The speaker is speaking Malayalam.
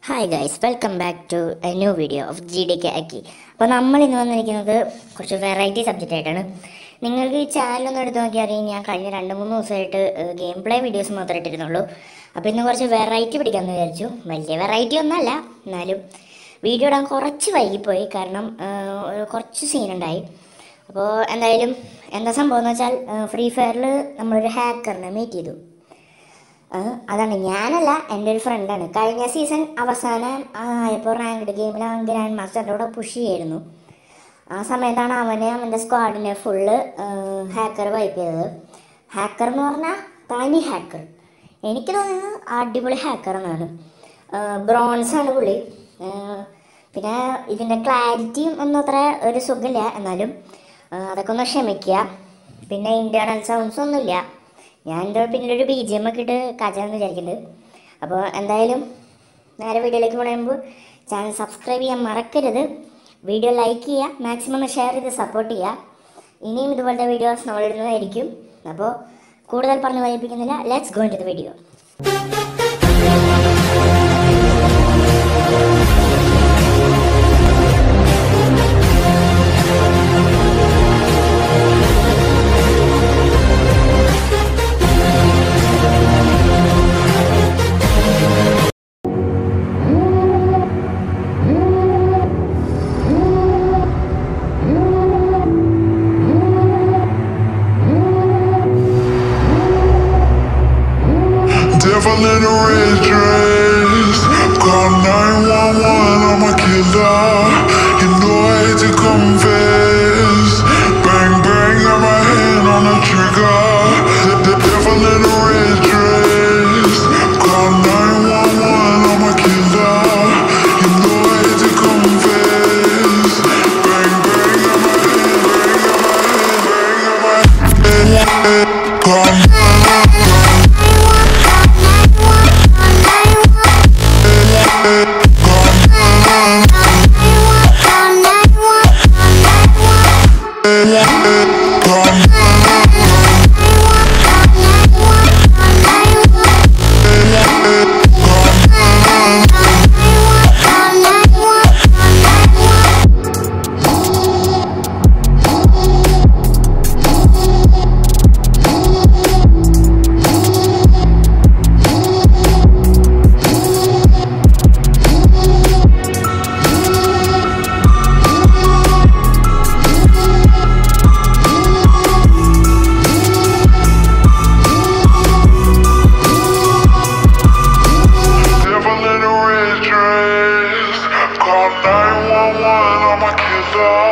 Hi guys welcome back to a new video of G D K Akki അപ്പോൾ നമ്മൾ ഇന്ന് വന്നിരിക്കുന്നത് കുറച്ച് വെറൈറ്റി സബ്ജക്റ്റ് ആയിട്ടാണ് നിങ്ങൾക്ക് ഈ ചാനലൊന്നും എടുത്ത് നോക്കിയാൽ അറിയാം ഞാൻ കഴിഞ്ഞ രണ്ട് മൂന്ന് ദിവസമായിട്ട് ഗെയിം പ്ലേ വീഡിയോസ് മാത്രമേ ഇട്ടിരുന്നുള്ളൂ അപ്പോൾ ഇന്ന് കുറച്ച് വെറൈറ്റി പിടിക്കാമെന്ന് വിചാരിച്ചു വലിയ വെറൈറ്റി ഒന്നല്ല എന്നാലും വീഡിയോ ഇടാൻ കുറച്ച് വൈകിപ്പോയി കാരണം ഏഹ്, ഒരു കുറച്ച് സീനുണ്ടായി അപ്പോൾ എന്തായാലും എന്താ സംഭവം എന്ന് വെച്ചാൽ ഫ്രീ ഫയറിൽ നമ്മളൊരു ഹാക്കറിനെ മീറ്റ് ചെയ്തു ആ, അതാണ് ഞാനല്ല എൻ്റെ ഒരു ഫ്രണ്ടാണ് കഴിഞ്ഞ സീസൺ അവസാനം ആയപ്പോൾ റാങ്ക്ഡ് ഗെയിമിൽ അവൻ ഗ്രാൻഡ് മാസ്റ്ററിൻ്റെ കൂടെ പുഷ് ചെയ്യായിരുന്നു ആ സമയത്താണ് അവനെ അവൻ്റെ സ്ക്വാഡിനെ ഫുള്ള് ഹാക്കർ വൈപ്പ് ചെയ്തത് ഹാക്കർ എന്ന് പറഞ്ഞാൽ തനി ഹാക്കർ എനിക്ക് തോന്നുന്നത് അടിപൊളി ഹാക്കർ എന്നാണ് ബ്രോൺസ് ആണ് പുള്ളി ആ, പിന്നെ ഇതിൻ്റെ ക്ലാരിറ്റിയും ഒന്നും അത്ര ഒരു സുഖമില്ല എന്നാലും ആ, അതൊക്കെ ഒന്ന് ക്ഷമിക്കുക പിന്നെ ഇൻറ്റേർണൽ സൗണ്ട്സ് ഒന്നുമില്ല ഞാൻ എൻ്റെ പിന്നിൽ ഒരു ബി ജി എം ഒക്കെ ഇട്ട് കാച്ചാന്ന് വിചാരിക്കുന്നുണ്ട് അപ്പോൾ എന്തായാലും നേരെ വീഡിയോയിലേക്ക് പോകുമ്പോൾ ചാനൽ സബ്സ്ക്രൈബ് ചെയ്യാൻ മറക്കരുത് വീഡിയോ ലൈക്ക് ചെയ്യുക മാക്സിമം ഷെയർ ചെയ്ത് സപ്പോർട്ട് ചെയ്യുക ഇനിയും ഇതുപോലത്തെ വീഡിയോസ് നമ്മൾ ഇടുന്നതായിരിക്കും അപ്പോൾ കൂടുതൽ പറഞ്ഞ് വൈകിപ്പിക്കുന്നില്ല let's go into the video Devil in a red dress. Call 911, I'm a killer. You know I hate to confess. Bang, bang, got my hand on the trigger. The, the devil in a red dress. Call 911, I'm a killer. You know I hate to confess. Bang, bang, got my hand, bang, got my hand, bang, got my hand. Call Devil in a red dress. Call 911, I'm a killer.